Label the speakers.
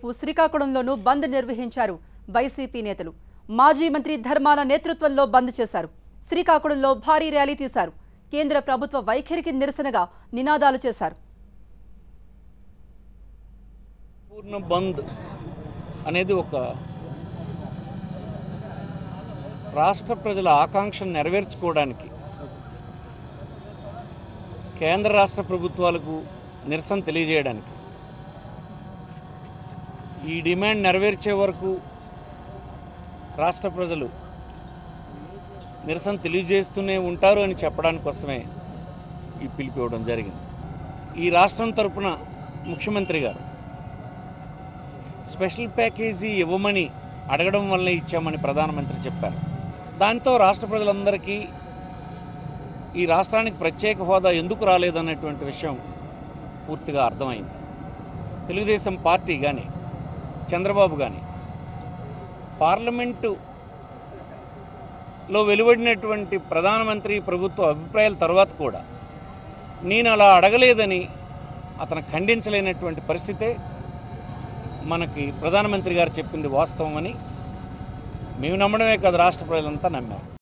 Speaker 1: మరోవైపు శ్రీకాకుళంలోనూ బంద్ నిర్వహించారు వైసీపీ నేతలు మాజీ మంత్రి ధర్మాన నేతృత్వంలో బంద్ చేశారు శ్రీకాకుళంలో భారీ ర్యాలీ తీశారు కేంద్ర ప్రభుత్వ వైఖరికి నిరసనగా నినాదాలు చేశారు
Speaker 2: పూర్ణ బంద్ అనేది ఒక రాష్ట్ర ప్రజల ఆకాంక్షను నెరవేర్చుకోవడానికి కేంద్ర రాష్ట్ర ప్రభుత్వాలకు నిరసన తెలియజేయడానికి ఈ డిమాండ్ నెరవేర్చే వరకు రాష్ట్ర ప్రజలు నిరసన తెలియజేస్తూనే ఉంటారు అని చెప్పడానికి కోసమే ఈ పిలుపు ఇవ్వడం జరిగింది ఈ రాష్ట్రం తరపున ముఖ్యమంత్రి గారు స్పెషల్ ప్యాకేజీ ఇవ్వమని అడగడం వల్లే ఇచ్చామని ప్రధానమంత్రి చెప్పారు దాంతో రాష్ట్ర ప్రజలందరికీ ఈ రాష్ట్రానికి ప్రత్యేక హోదా ఎందుకు రాలేదన్నటువంటి విషయం పూర్తిగా అర్థమైంది తెలుగుదేశం పార్టీ కానీ చంద్రబాబు కానీ పార్లమెంటు లో వెలువడినటువంటి ప్రధానమంత్రి ప్రభుత్వ అభిప్రాయాల తర్వాత కూడా నేను అలా అడగలేదని అతను ఖండించలేనటువంటి పరిస్థితే మనకి ప్రధానమంత్రి గారు చెప్పింది వాస్తవం అని మేము నమ్మడమే కాదు రాష్ట్ర ప్రజలంతా నమ్మారు